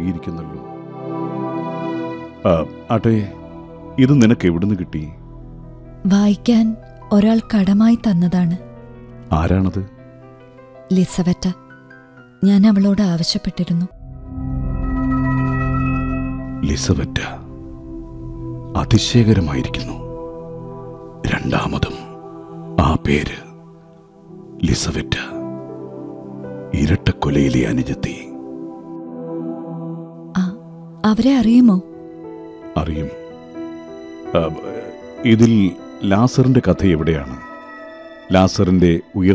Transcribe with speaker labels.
Speaker 1: അറിയിരിക്കുന്നല്ലോ ആ, ആട്ടെ ഇത് നിനക്ക് എവിടുന്ന് കിട്ടി
Speaker 2: വായിക്കാൻ ഒരാൾ കടമായി തന്നതാണ്
Speaker 1: ആരാണത്
Speaker 2: ലിസവറ്റ ഞാൻ അവളോട് ആവശ്യപ്പെട്ടിരുന്നു
Speaker 1: ലിസബറ്റ അതിശയകരമായിരിക്കുന്നു രണ്ടാമതും ആ പേര് ലിസബറ്റ ഇരട്ടക്കൊലയിലെ അനുജത്തി
Speaker 2: ആ അവരെ അറിയുമോ
Speaker 1: അറിയും ആ, ഇതിൽ ലാസറിന്റെ കഥ എവിടെയാണ് ലാസറിന്റെ ഉയർ